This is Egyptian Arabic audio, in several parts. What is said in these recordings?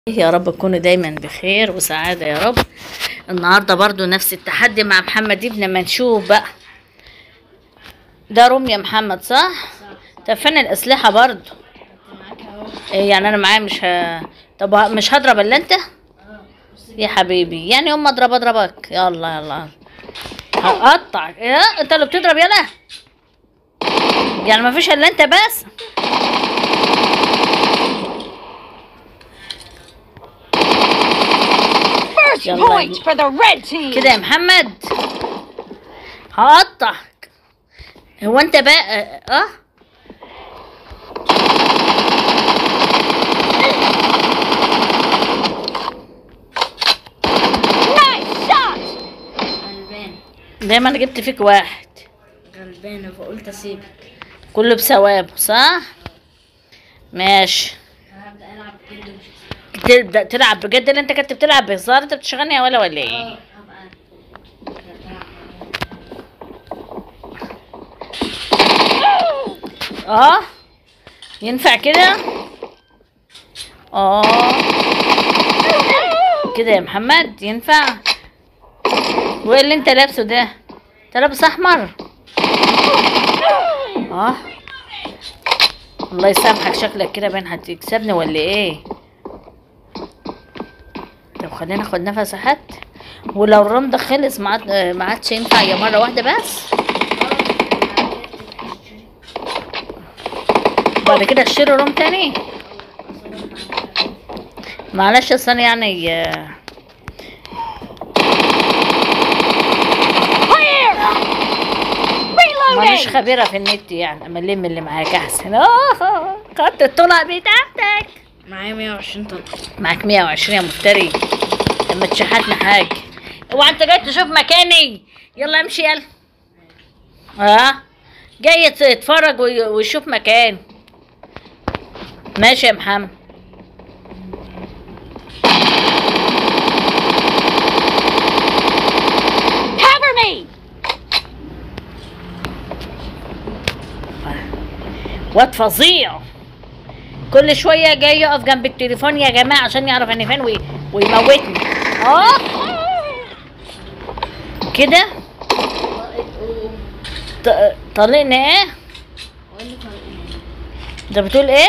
يا رب تكونوا دايما بخير وسعادة يا رب النهاردة برضو نفس التحدي مع محمد ابن ما نشوف بقى ده روم يا محمد صح؟ طب فين الأسلحة برضو؟ إيه يعني أنا معايا مش ه... طب ه- مش هضرب إلا أنت؟ يا حبيبي يعني يوم ما أضرب أضربك يلا يلا هقطع يا أنت اللي بتضرب يلا يعني ما فيش إلا أنت بس First Yalla. point for the red team. كده يا محمد هقطعك هو انت بقى اه Nice shot. غلبان دايما انا جبت فيك واحد غلبانة فقلت اسيبك كله بثوابه صح ماشي هبدأ العب بجد مش تبدأ تلعب بجد اللي انت كنت بتلعب بهزار انت بتشغلني يا ولا ولا ايه هبقى اه ينفع كده اه كده يا محمد ينفع وايه اللي انت لابسه ده انت لابس احمر اه الله يسامحك شكلك كده باين هتكسبني ولا ايه طب خلينا ناخد نفس حد ولو الرم ده خلص ما عاد- ما عادش ينفع يا مره واحده بس بعد كده اشتري روم تاني معلش اصل أنا يعني آه، Clear. مانيش Reloading. خبيرة في النت يعني اما اللم اللي معاك احسن اه خدت الطلع بتاعتك معايا 120 طلقة معاك 120 يا مفتري لما تشحتنا حاجة اوعى انت جاي تشوف مكاني يلا امشي يلا اه جاي تتفرج وي- ويشوف مكان ماشي يا محمد Cover me. واد فظيع كل شوية جاي يقف جنب التليفون يا جماعة عشان يعرف ان فين وي... ويموتني اه كده ط- طلقنا ايه انت بتقول ايه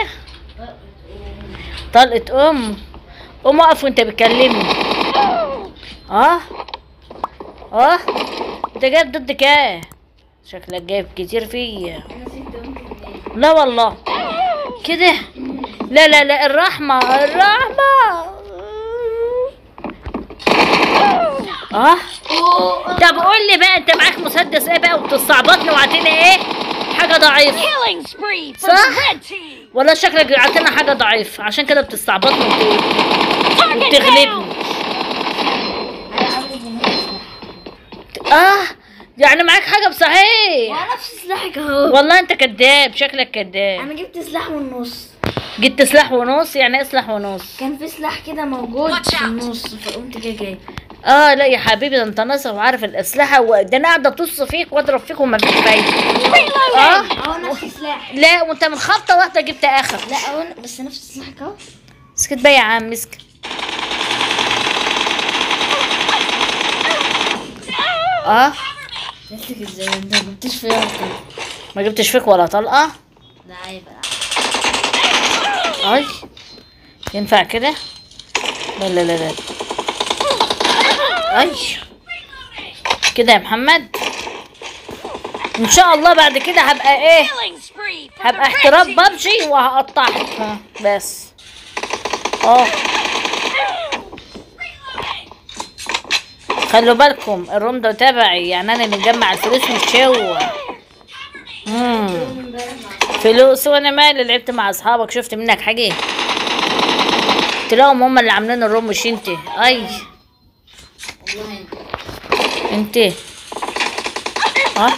طلقة ام قوم اقف وانت بتكلمني اه اه انت جايب ضدك ايه شكلك جايب كتير فيا انا ست ممكن اتنين لا والله كده لا لا لا الرحمة الرحمة اه طب قول لي بقى انت معاك مسدس ايه بقى وبتستعبطني وعطيني ايه حاجة ضعيفة Killing spree for صح. the red team. ولا شكلك عطينا حاجة ضعيفة عشان كده بتستعبطني وبت- Target وبتغلبني down. انا افرض ان هو سلاح اه يعني معاك حاجة بصحيح وانا نفس سلاحك اهو والله انت كداب شكلك كداب انا جبت سلاح من النص جبت سلاح ونص يعني ايه سلاح ونص كان في سلاح كده موجود في النص فقمت جاي جاي اه لا يا حبيبي ده انت ناصح وعارف الاسلحه وده انا قاعده اطص فيك واضرب فيك وما فيش فايده اه اهو نفس سلاح لا وانت من خبطه واحده جبت اخر لا اهو بس نفس سلاحك اهو اسكت بقى يا عم اسكت اه جبتك ازاي انت ما جبتش فيها طلقة. ما جبتش فيك ولا طلقه لا عيب اي ينفع كده لا لا لا لا اي كده يا محمد ان شاء الله بعد كده هبقى ايه Killing spree for the هبقى red احتراف team. ببجي وهقطعك ها، بس اه خلوا بالكم الروم ده تبعي يعني انا اللي مجمع الفلوس مش هو مم. فلوس وانا مالي لعبت مع اصحابك شفت منك حاجه تلاقيهم هم اللي عاملين الروم مش انت اي والله انت انت اه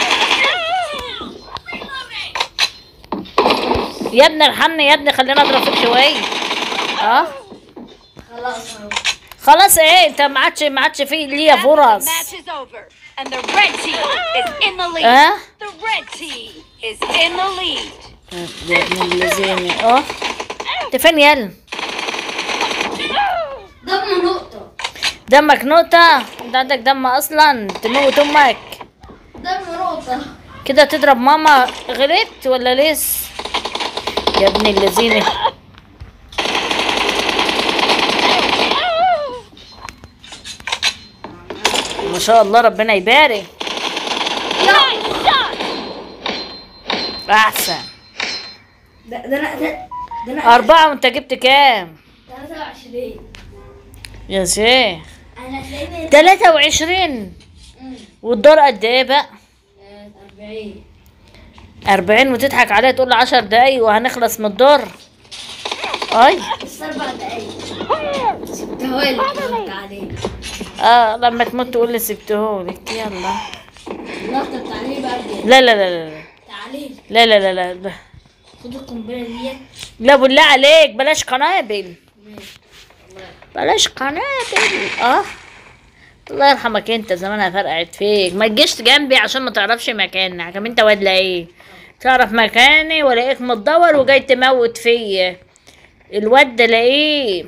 يا ابني ارحمني يا ابني خليني اضرب فيك شويه اه خلاص اهو خلاص ايه انت ما عادش ما عادش في ليا فرص The match is over, and the red team is in the lead. اه The red team is in the lead. يا ابن الذين اه انت فين يلا دمك نقطة انت عندك دم اصلا تموت امك دم نقطة كده تضرب ماما غلطت ولا لسه يا ابن الذين ما شاء الله ربنا يبارك Nice shot! احسن ده ده انا ده ده انا اربعة وانت جبت كام 23 يا شيخ انا تلاقيني 23 والدور قد ايه بقى 40 40 وتضحك عليها تقول لي 10 دقايق وهنخلص من الدور اي بس اربع دقايق سبتها لك قلت عليه اه لما تموت تقول لي سبتهولك يلا اللقطة التعليم بقى بجد. لا لا لا لا تعليم لا لا لا لا لا خد القنبلة ديت لا بالله عليك بلاش قنابل ماشي بلاش قنابل اه الله يرحمك انت زمانها فرقعت فيك ما تجيش جنبي عشان ما تعرفش مكاني عشان انت واد ايه تعرف مكاني ولاقيك متدور وجاي تموت فيا الواد ده لاقيه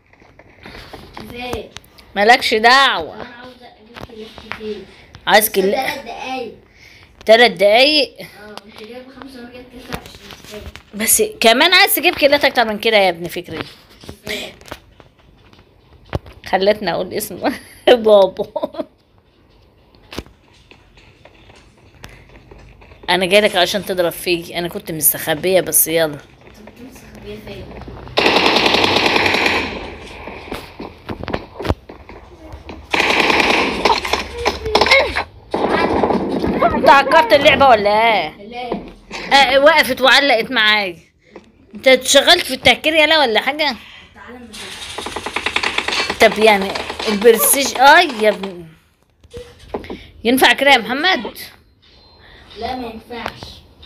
ازاي مالكش دعوة انا عاوزة اجيب كلاب كتير عايز كل ثلاث دقايق تلات دقايق اه انت جايب خمسة وانا جايب 23 بس كمان عايز تجيب كيلات اكتر من كده يا ابن فكري ازاي خلتني اقول اسم بابا انا جايلك عشان تضرب فيك انا كنت مستخبيه بس يلا طب تمسك بيها فين انت عكرت اللعبه ولا ايه لا آه وقفت وعلقت معايا انت اتشغلت في التهكير يلا ولا حاجه تعالى من طب يعني البرستيج اي يا ابني ينفع كده يا محمد لا ما ينفعش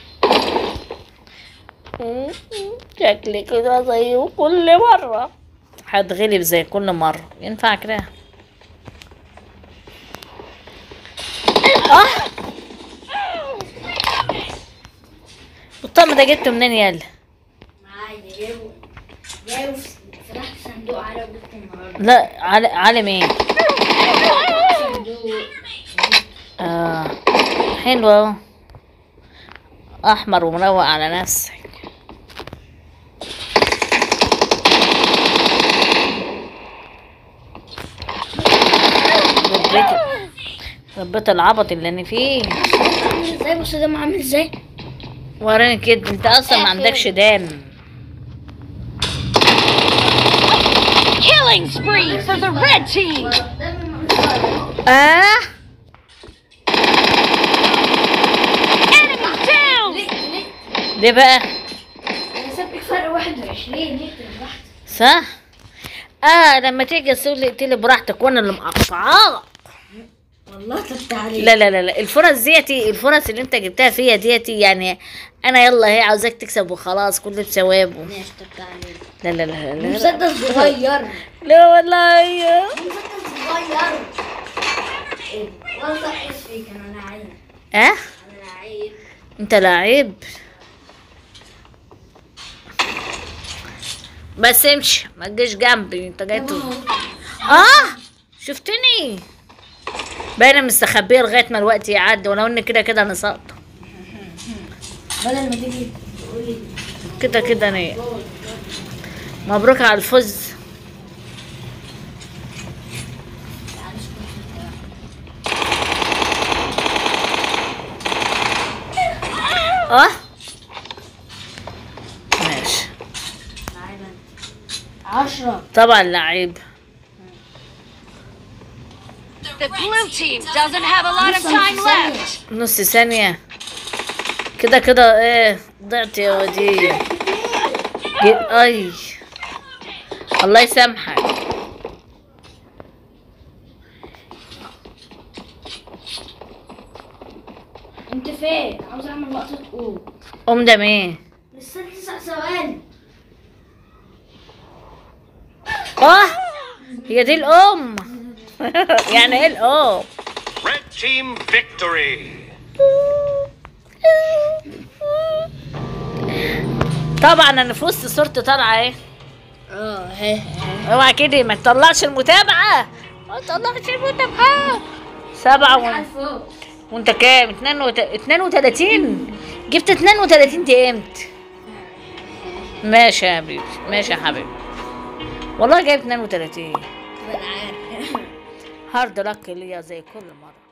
شكلي كده زي كل مرة هتغلب زي كل مرة ينفع كده اه الطقم ده جبته منين يلا معايا جايبه جايبه في- فتحت صندوق على وجبت النهارده لا على على مين صندوق اه حلو اهو احمر ومروق على نفسك ربيت ربيت العبط اللي انا فيه عامل ازاي بص ده عامل ازاي وراني كده انت اصلا ما عندكش دم Killing spree for the red team! اه Enemy down! ليه بقى انا سابك فرق 21 نقتل براحتك صح اه لما تيجي تقول لي اقتلي براحتك وانا اللي مقطعاك والله طب تعالى لا لا لا لا الفرص ديتي الفرص اللي انت جبتها فيا ديتي يعني انا يلا هي عاوزاك تكسب وخلاص كل بثوابه ماشي طب تعالى لا لا لا لا لا مسدس صغير لا والله يا مسدس صغير ايه والله احس فيك انا لعيب اه انا لعيب انت لعيب بس امشي ما تجيش جنبي انت جاي تقول- اه شفتني باينه مستخبيه لغايه ما الوقت يعدي ولو ان كده كده انا ساقطه بدل ما تيجي تقولي كده كده انا مبروك على الفوز تعالى شوف اه ماشي لعيب انت عشرة طبعا لعيب The blue team doesn't have a lot of time left. نص ثانية كده كده ايه ضعت يا وديع جي- اي الله يسامحك انت فين؟ عاوز اعمل لقطة قوم ام ده مين لسه تسع ثواني اه هي دي الام يعني ايه الام Red team victory. طبعا انا في وسط صورتي طالعه ايه اه هي اوعى كده ما تطلعش المتابعه ما طلعش وانت بحال سبعة على وانت, فوق وانت كام؟ اتنين وت... اتنين وتلاتين جبت اتنين وتلاتين دي امتى؟ ماشي يا حبيبي ماشي يا حبيبي والله جايب اتنين وتلاتين انا عارف هارد لك ليا زي كل مرة